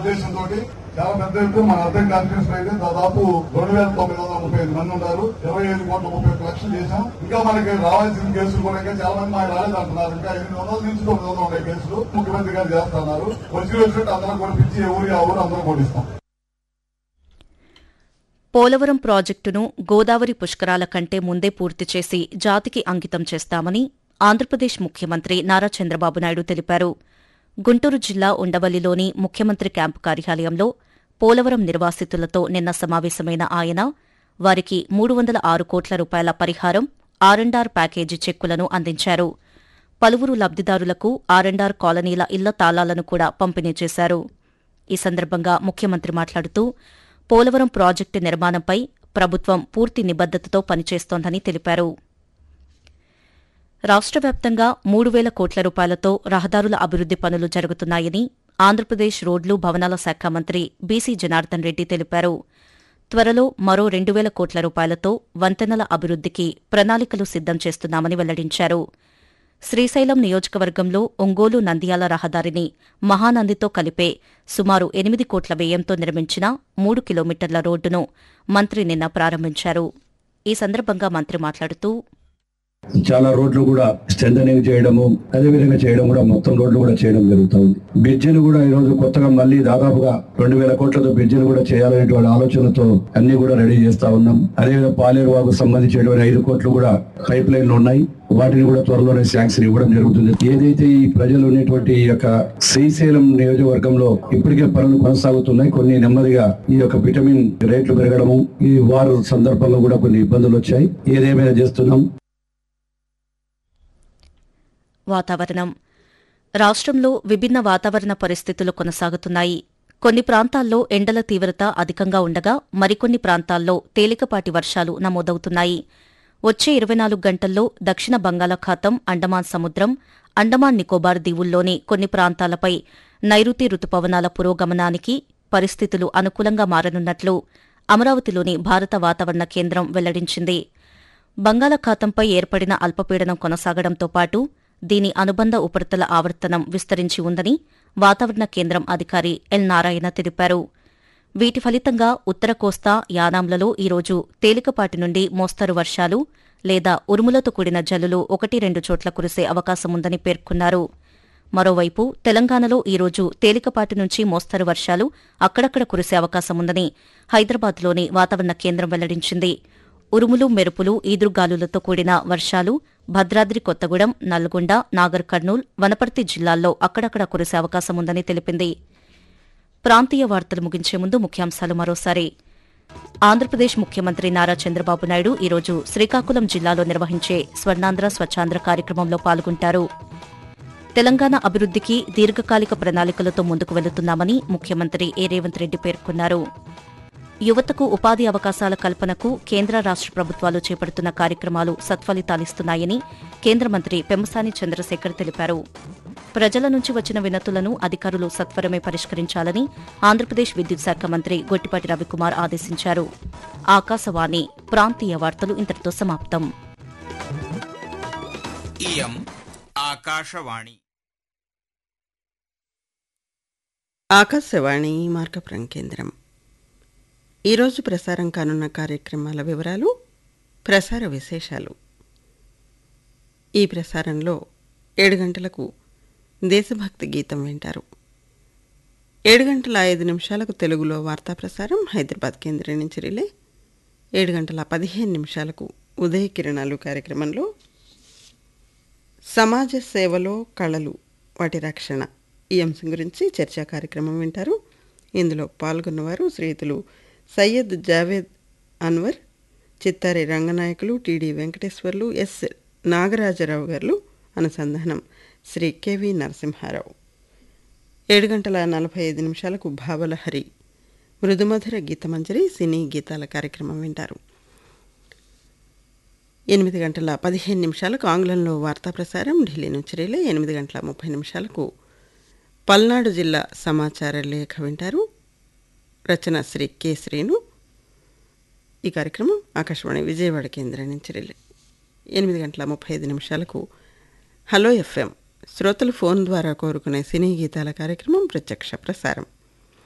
ఉద్దేశంతో చాలా పెద్ద ఎత్తున మన అర్థం కాన్ఫరెన్స్ అయితే దాదాపు రెండు వేల తొమ్మిది వందల ముప్పై ఐదు మంది ఉన్నారు ఇరవై ఐదు కోట్ల ముప్పై ఒక్క లక్షలు చేశాం ఇంకా మనకి రావాల్సిన కేసులు కూడా ఇంకా చాలా మంది మాకు రాలేదు అంటున్నారు ఇంకా ఎనిమిది వందల నుంచి తొమ్మిది వందలు ఉన్నాయి కేసులు ముఖ్యమంత్రి గారు చేస్తున్నారు వచ్చి వచ్చినట్టు అందరం కూడా పిలిచి ఏ ఊరి ఆ ఊరు అందరం కొట్టిస్తాం పోలవరం ప్రాజెక్టును గోదావరి పుష్కరాల కంటే ముందే పూర్తి చేసి జాతికి అంకితం చేస్తామని ఆంధ్రప్రదేశ్ ముఖ్యమంత్రి నారా చంద్రబాబు నాయుడు తెలిపారు గుంటూరు జిల్లా ఉండవల్లిలోని ముఖ్యమంత్రి క్యాంపు కార్యాలయంలో పోలవరం నిర్వాసితులతో నిన్న సమావేశమైన ఆయన వారికి మూడు వందల ఆరు కోట్ల రూపాయల పరిహారం ఆర్ఎండార్ ప్యాకేజీ చెక్కులను అందించారు పలువురు లబ్దిదారులకు ఆర్ఎండార్ కాలనీల ఇళ్ల తాళాలను కూడా పంపిణీ చేశారు ఈ సందర్భంగా ముఖ్యమంత్రి మాట్లాడుతూ పోలవరం ప్రాజెక్టు నిర్మాణంపై ప్రభుత్వం పూర్తి నిబద్దతతో పనిచేస్తోందని తెలిపారు రాష్ట్ర వ్యాప్తంగా మూడు వేల కోట్ల రూపాయలతో రహదారుల అభివృద్ది పనులు జరుగుతున్నాయని ఆంధ్రప్రదేశ్ రోడ్లు భవనాల శాఖ మంత్రి బీసీ జనార్దన్ రెడ్డి తెలిపారు త్వరలో మరో రెండు వేల కోట్ల రూపాయలతో వంతెనల అభివృద్దికి ప్రణాళికలు సిద్దం చేస్తున్నామని వెల్లడించారు శ్రీశైలం నియోజకవర్గంలో ఒంగోలు నంద్యాల రహదారిని మహానందితో కలిపే సుమారు ఎనిమిది కోట్ల వ్యయంతో నిర్మించిన మూడు కిలోమీటర్ల రోడ్డును మంత్రి నిన్న ప్రారంభించారు ఈ సందర్భంగా మంత్రి మాట్లాడుతూ చాలా రోడ్లు కూడా స్ట్రెంథనింగ్ చేయడము అదే విధంగా చేయడం కూడా మొత్తం రోడ్లు కూడా చేయడం జరుగుతా ఉంది బ్రిడ్జిని కూడా ఈ రోజు కొత్తగా మళ్ళీ దాదాపుగా రెండు వేల కోట్లతో బ్రిడ్జిని కూడా చేయాలనేటువంటి ఆలోచనతో అన్ని కూడా రెడీ చేస్తా ఉన్నాం అదేవిధంగా పాలేరు వాకు సంబంధించినటువంటి ఐదు కోట్లు కూడా పైప్ లైన్లు ఉన్నాయి వాటిని కూడా త్వరలోనే శాంక్షన్ ఇవ్వడం జరుగుతుంది ఏదైతే ఈ ప్రజలు ఉన్నటువంటి ఈ యొక్క శ్రీశైలం నియోజకవర్గంలో ఇప్పటికే పనులు కొనసాగుతున్నాయి కొన్ని నెమ్మదిగా ఈ యొక్క విటమిన్ రేట్లు పెరగడము ఈ వారు సందర్భంలో కూడా కొన్ని ఇబ్బందులు వచ్చాయి ఏదేమైనా చేస్తున్నాం వాతావరణం రాష్ట్రంలో విభిన్న వాతావరణ పరిస్థితులు కొనసాగుతున్నాయి కొన్ని ప్రాంతాల్లో ఎండల తీవ్రత అధికంగా ఉండగా మరికొన్ని ప్రాంతాల్లో తేలికపాటి వర్షాలు నమోదవుతున్నాయి వచ్చే ఇరవై నాలుగు గంటల్లో దక్షిణ బంగాళాఖాతం అండమాన్ సముద్రం అండమాన్ నికోబార్ దీవుల్లోని కొన్ని ప్రాంతాలపై నైరుతి రుతుపవనాల పురోగమనానికి పరిస్థితులు అనుకూలంగా మారనున్నట్లు అమరావతిలోని భారత వాతావరణ కేంద్రం వెల్లడించింది బంగాళాఖాతంపై ఏర్పడిన అల్పపీడనం కొనసాగడంతో పాటు దీని అనుబంధ ఉపరితల ఆవర్తనం విస్తరించి ఉందని వాతావరణ కేంద్రం అధికారి ఎల్ నారాయణ తెలిపారు వీటి ఫలితంగా ఉత్తర కోస్తా యానాంలలో ఈరోజు తేలికపాటి నుండి మోస్తరు వర్షాలు లేదా ఉరుములతో కూడిన జల్లులు ఒకటి రెండు చోట్ల కురిసే అవకాశముందని పేర్కొన్నారు మరోవైపు తెలంగాణలో ఈరోజు తేలికపాటి నుంచి మోస్తరు వర్షాలు అక్కడక్కడ కురిసే అవకాశముందని హైదరాబాద్లోని వాతావరణ కేంద్రం వెల్లడించింది ఉరుములు మెరుపులు ఈదురుగాలులతో కూడిన వర్షాలు భద్రాద్రి కొత్తగూడెం నల్గొండ నాగర్ కర్నూల్ వనపర్తి జిల్లాల్లో అక్కడక్కడ కురిసే అవకాశముందని తెలిపింది ప్రాంతీయ వార్తలు ముగించే ముందు ముఖ్యాంశాలు మరోసారి ఆంధ్రప్రదేశ్ ముఖ్యమంత్రి నారా చంద్రబాబు నాయుడు ఈరోజు శ్రీకాకుళం జిల్లాలో నిర్వహించే స్వర్ణాంధ్ర స్వచ్ఛాంధ్ర కార్యక్రమంలో పాల్గొంటారు తెలంగాణ అభివృద్దికి దీర్ఘకాలిక ప్రణాళికలతో ముందుకు వెళుతున్నామని ముఖ్యమంత్రి ఏ రేవంత్ రెడ్డి పేర్కొన్నారు యువతకు ఉపాధి అవకాశాల కల్పనకు కేంద్ర రాష్ట ప్రభుత్వాలు చేపడుతున్న కార్యక్రమాలు సత్ఫలితాలిస్తున్నాయని కేంద్ర మంత్రి పెమ్మసాని చంద్రశేఖర్ తెలిపారు ప్రజల నుంచి వచ్చిన వినతులను అధికారులు సత్వరమే పరిష్కరించాలని ఆంధ్రప్రదేశ్ విద్యుత్ శాఖ మంత్రి గొట్టిపాటి రవికుమార్ ఆదేశించారు ఆకాశవాణి ప్రాంతీయ వార్తలు ఇంతటితో సమాప్తం ఇయం ఆకాశవాణి ఆకాశవాణి మార్గపురం కేంద్రం ఈరోజు ప్రసారం కానున్న కార్యక్రమాల వివరాలు ప్రసార విశేషాలు ఈ ప్రసారంలో ఏడు గంటలకు దేశభక్తి గీతం వింటారు ఏడు గంటల ఐదు నిమిషాలకు తెలుగులో వార్తా ప్రసారం హైదరాబాద్ కేంద్రం నుంచి రిలే ఏడు గంటల పదిహేను నిమిషాలకు ఉదయ కిరణాలు కార్యక్రమంలో సమాజ సేవలో కళలు వాటి రక్షణ ఈ అంశం గురించి చర్చా కార్యక్రమం వింటారు ఇందులో పాల్గొన్నవారు శ్రీయుతులు సయ్యద్ జావేద్ అన్వర్ చిత్తారి రంగనాయకులు టిడి వెంకటేశ్వర్లు ఎస్ నాగరాజరావు గారు అనుసంధానం శ్రీ కెవి నరసింహారావు ఏడు గంటల నలభై ఐదు నిమిషాలకు భావలహరి మృదుమధుర గీతమంజరి సినీ గీతాల కార్యక్రమం వింటారు ఎనిమిది గంటల పదిహేను నిమిషాలకు ఆంగ్లంలో వార్తా ప్రసారం ఢిల్లీ నుంచి రైలే ఎనిమిది గంటల ముప్పై నిమిషాలకు పల్నాడు జిల్లా సమాచార లేఖ వింటారు రచన శ్రీ కె శ్రీను ఈ కార్యక్రమం ఆకాశవాణి విజయవాడ కేంద్రం నుంచి రిలే ఎనిమిది గంటల ముప్పై ఐదు నిమిషాలకు హలో ఎఫ్ఎం శ్రోతలు ఫోన్ ద్వారా కోరుకునే సినీ గీతాల కార్యక్రమం ప్రత్యక్ష ప్రసారం